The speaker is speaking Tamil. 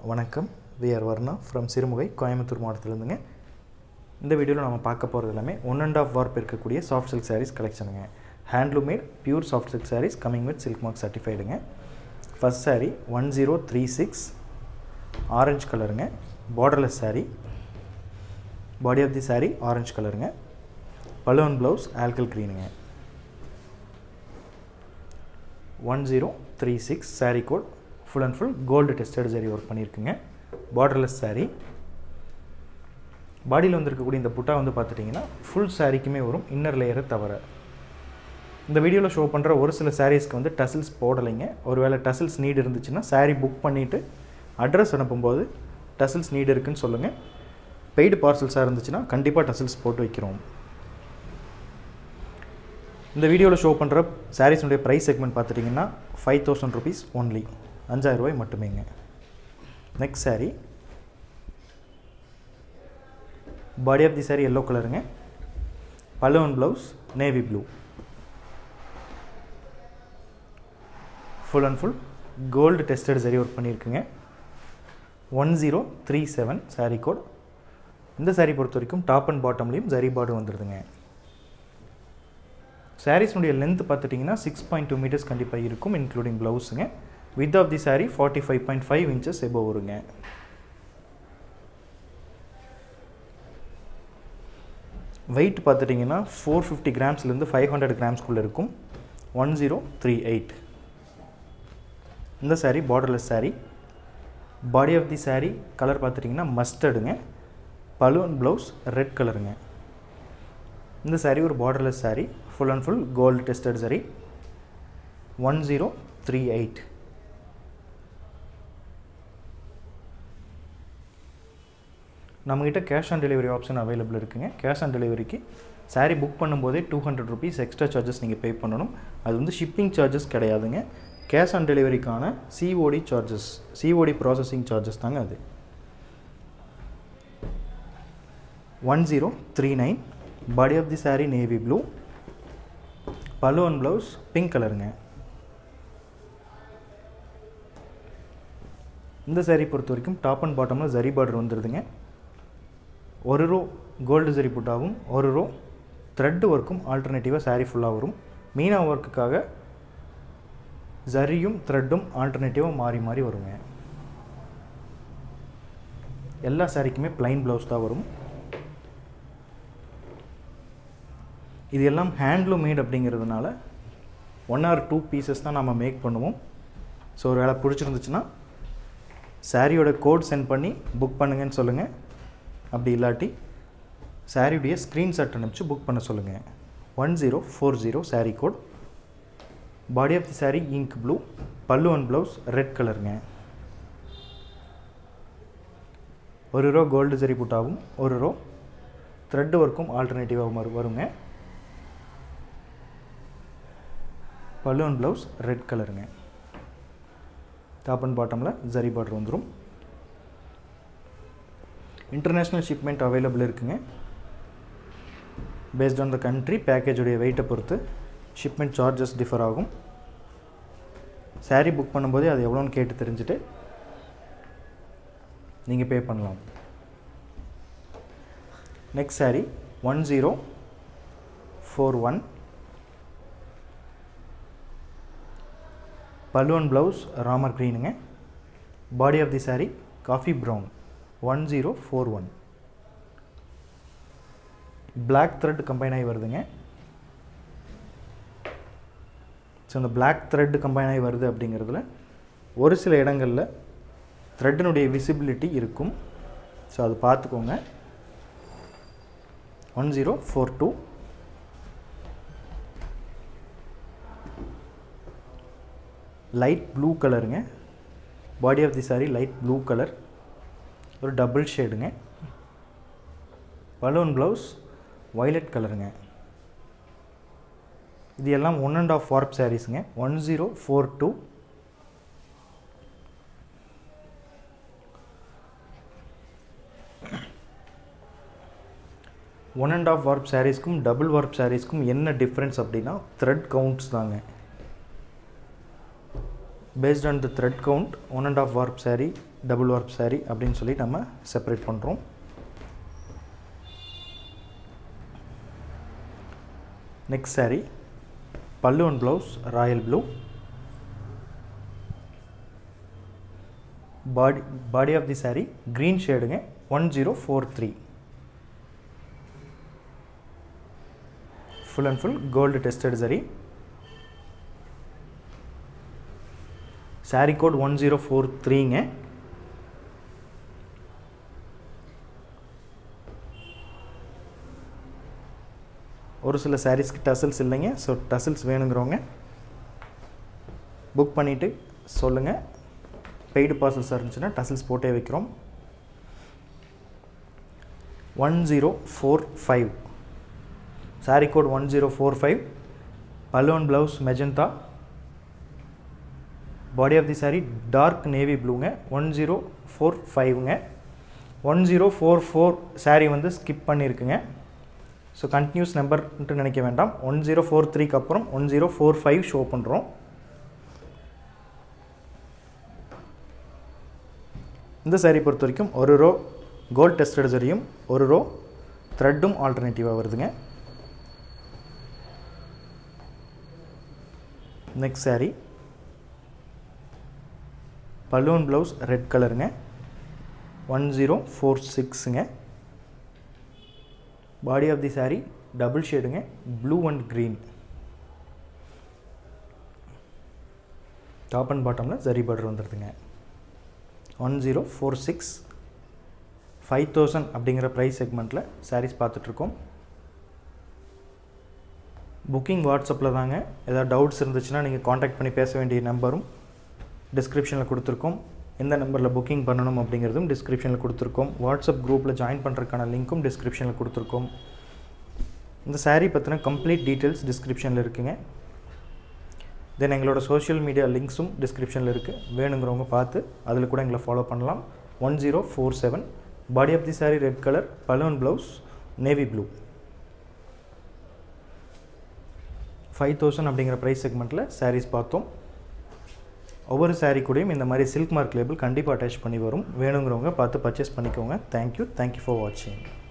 வணக்கம் V R Varna from Sirumugai Coimbatore மாவட்டத்திலேருந்துங்க இந்த வீடியோவில் நம்ம பார்க்க போகிறது எல்லாமே ஒன் அண்ட் ஆஃப் வார்ப் இருக்கக்கூடிய சாஃப்ட் சில்க் சாரீஸ் கலெக்ஷனுங்க handloom made pure soft silk sarees coming with silk mark சர்டிஃபைடுங்க first saree one zero three six orange கலருங்க borderless saree body of the saree orange கலருங்க பலூன் ப்ளவுஸ் ஆல்கல் க்ரீனுங்க one zero three six saree code full and full gold tested saree work பண்ணியிருக்குங்க பார்டர்லெஸ் saree பாடியில் வந்திருக்கக்கூடிய இந்த புட்டா வந்து பார்த்துட்டிங்கன்னா ஃபுல் சாரீக்குமே வரும் இன்னர் லேயரை தவிர இந்த வீடியோவில் ஷோ பண்ணுற ஒரு சில சாரீஸ்க்கு வந்து டசில்ஸ் போடலைங்க ஒருவேளை டசில்ஸ் நீட் இருந்துச்சுன்னா saree புக் பண்ணிவிட்டு அட்ரஸ் அனுப்பும்போது டசில்ஸ் நீட் இருக்குன்னு சொல்லுங்கள் பெய்டு பார்சல்ஸாக இருந்துச்சுன்னா கண்டிப்பாக டசில்ஸ் போட்டு வைக்கிறோம் இந்த வீடியோவில் ஷோ பண்ணுற சாரீஸுடைய ப்ரைஸ் செக்மெண்ட் பார்த்துட்டிங்கன்னா ஃபைவ் தௌசண்ட் ருபீஸ் ஒன்லி அஞ்சாயிரம் ரூபாய் மட்டுமேங்க next saree body of the saree yellow கலருங்க balloon blouse navy blue full and full gold tested saree work பண்ணியிருக்குங்க one zero three seven saree code இந்த saree பொறுத்த வரைக்கும் டாப் அண்ட் பாட்டம்லேயும் ஜரி பார்டர் வந்துடுதுங்க சாரீஸ்னுடைய லென்த் பார்த்துட்டிங்கன்னா சிக்ஸ் பாயிண்ட் டூ மீட்டர்ஸ் கண்டிப்பாக இருக்கும் இன்க்ளூடிங் ப்ளவுஸுங்க width of the saree forty five point five inches above வருங்க வெயிட் பார்த்துட்டிங்கன்னா ஃபோர் ஃபிஃப்டி கிராம்ஸ்லேருந்து ஃபைவ் ஹண்ட்ரட் கிராம்ஸ்குள்ளே இருக்கும் ஒன் ஜீரோ த்ரீ எயிட் இந்த saree borderless saree body of the saree colour பார்த்துட்டிங்கன்னா மஸ்டர்டுங்க பலூன் ப்ளவுஸ் ரெட் கலருங்க இந்த saree ஒரு borderless saree full and full gold tested saree one zero three eight நம்மக்கிட்ட cash on delivery option available இருக்குங்க கேஷ் ஆன் டெலிவரிக்கு saree புக் பண்ணும்போதே two hundred rupees extra charges நீங்கள் பே பண்ணணும் அது வந்து ஷிப்பிங் சார்ஜஸ் கிடையாதுங்க கேஷ் ஆன் டெலிவரிக்கான COD charges COD processing charges தாங்க அது one zero three nine body of the saree navy blue pallu and blouse pink கலருங்க இந்த saree பொறுத்த வரைக்கும் டாப் அண்ட் பாட்டமில் ஜரி பார்டர் வந்துடுதுங்க ஒரு ரோ கோல்டு ஜரி புட்டாவும் ஒரு ரோ த்ரெட் ஒர்க்கும் ஆல்டர்னேட்டிவாக saree ஃபுல்லாக வரும் மீனா ஒர்க்குக்காக ஜரியும் த்ரெட்டும் ஆல்டர்னேட்டிவாக மாறி மாறி வருங்க எல்லா சாரிக்குமே ப்ளைன் ப்ளவுஸ் தான் வரும் இது எல்லாம் ஹேண்ட்லூம் மேட் அப்படிங்கிறதுனால ஒன் ஆர் டூ பீசஸ் தான் நம்ம மேக் பண்ணுவோம் ஸோ ஒரு வேலை பிடிச்சிருந்துச்சுன்னா சாரியோட கோட் சென்ட் பண்ணி புக் பண்ணுங்கன்னு சொல்லுங்கள் அப்படி இல்லாட்டி சாரியுடைய ஸ்க்ரீன்ஷாட் அனுப்பிச்சு புக் பண்ண சொல்லுங்கள் one zero four zero saree code body of the saree ink blue pallu and blouse red கலருங்க ஒரு ரோ கோல்டு ஜரி புட்டாவும் ஒரு ரோ த்ரெட் ஒர்க்கும் ஆல்டர்னேட்டிவாகவும் வரு வருங்க பலூன் ப்ளவுஸ் ரெட் கலருங்க டாப் அண்ட் பாட்டமில் ஜரி பார்டர் வந்துடும் இன்டர்நேஷ்னல் ஷிப்மெண்ட் அவைலபிள் இருக்குங்க பேஸ்ட் ஆன் த கண்ட்ரி பேக்கேஜுடைய வெயிட்டை பொறுத்து ஷிப்மெண்ட் சார்ஜஸ் டிஃபர் ஆகும் சாரீ புக் பண்ணும்போதே அது எவ்வளோன்னு கேட்டு தெரிஞ்சுட்டு நீங்கள் பே பண்ணலாம் next sari one zero four one balloon blouse Ramar க்ரீனுங்க body of the saree coffee brown one zero four one black thread combine ஆகி வருதுங்க ஸோ இந்த பிளாக் த்ரெட் கம்பைன் ஆகி வருது அப்படிங்கிறதுல ஒரு சில இடங்களில் த்ரெட்டினுடைய விசிபிலிட்டி இருக்கும் ஸோ அது பார்த்துக்கோங்க one zero four two light blue கலருங்க body of the saree light blue colour ஒரு டபுள் ஷேடுங்க பலூன் ப்ளவுஸ் வயலட் கலருங்க இது எல்லாம் ஒன் அண்ட் ஆஃப் வார்ப் சாரீஸுங்க one zero four two one and half warp சாரீஸ்க்கும் டபுள் வார்ப் சாரீஸ்க்கும் என்ன டிஃப்ரென்ஸ் அப்படின்னா த்ரெட் கவுண்ட்ஸ் தாங்க based on the thread count one and half warp saree double work saree அப்படின்னு சொல்லி நம்ம செப்பரேட் பண்ணுறோம் நெக்ஸ்ட் saree பல்லு and blouse royal blue body body of the saree green ஷேடுங்க one zero four three full and full gold tested சரி saree code one zero four த்ரீங்க ஒரு சில சாரீஸ்க்கு டசல்ஸ் இல்லைங்க ஸோ டசல்ஸ் வேணுங்கிறவங்க புக் பண்ணிவிட்டு சொல்லுங்கள் பெய்டு பார்சல்ஸாக இருந்துச்சுன்னா டசல்ஸ் போட்டே வைக்கிறோம் one zero four five saree code one zero four five balloon blouse magenta body of the saree dark navy ப்ளூங்க ஒன் ஜீரோ ஃபோர் ஃபைவ்ங்க one zero four four saree வந்து ஸ்கிப் பண்ணியிருக்குங்க ஸோ கண்டினியூஸ் நம்பர்ன்ட்டு நினைக்க வேண்டாம் ஒன் ஜீரோ ஃபோர் த்ரீக்கு அப்புறம் one zero four five show பண்ணுறோம் இந்த சாரீ பொறுத்த வரைக்கும் ஒரு ரோ கோல்ட் டெஸ்டட் சரியும் ஒரு ரோ த்ரெட்டும் ஆல்டர்னேட்டிவாக வருதுங்க next saree balloon blouse red கலருங்க ஒன் ஜீரோ ஃபோர் சிக்ஸுங்க body of the saree double ஷேடுங்க blue and green top and பாட்டமில் ஜரி பார்டர் வந்துடுதுங்க one zero four six five thousand அப்படிங்கிற ப்ரைஸ் செக்மெண்ட்டில் சாரீஸ் பார்த்துட்ருக்கோம் புக்கிங் வாட்ஸ்அப்பில் தாங்க ஏதாவது டவுட்ஸ் இருந்துச்சுன்னா நீங்கள் காண்டாக்ட் பண்ணி பேச வேண்டிய நம்பரும் டிஸ்கிரிப்ஷனில் கொடுத்துருக்கோம் எந்த நம்பரில் புக்கிங் பண்ணணும் அப்படிங்கிறதும் டிஸ்கிரிப்ஷனில் கொடுத்துருக்கோம் வாட்ஸ்அப் குரூப்பில் ஜாயின் பண்ணுறதுக்கான லிங்க்கும் டிஸ்கிரிப்ஷனில் கொடுத்துருக்கோம் இந்த சாரீ பற்றின கம்ப்ளீட் டீட்டெயில்ஸ் டிஸ்கிரிப்ஷனில் இருக்குங்க தென் எங்களோட சோஷியல் மீடியா லிங்க்ஸும் டிஸ்கிரிப்ஷனில் இருக்குது வேணுங்கிறவங்க பார்த்து அதில் கூட எங்களை ஃபாலோ பண்ணலாம் one zero four seven body of the saree red colour balloon blouse navy blue five thousand அப்படிங்கிற ப்ரைஸ் செக்மெண்ட்டில் சாரீஸ் பார்த்தோம் ஒவ்வொரு சாரீ கூடயும் இந்த மாதிரி சில்க் மார்க் லேபிள் கண்டிப்பாக அட்டாச் பண்ணி வரும் வேணுங்கிறவங்க பார்த்து பர்ச்சேஸ் பண்ணிக்கோங்க தேங்க்யூ தேங்க்யூ ஃபார் வாட்சிங்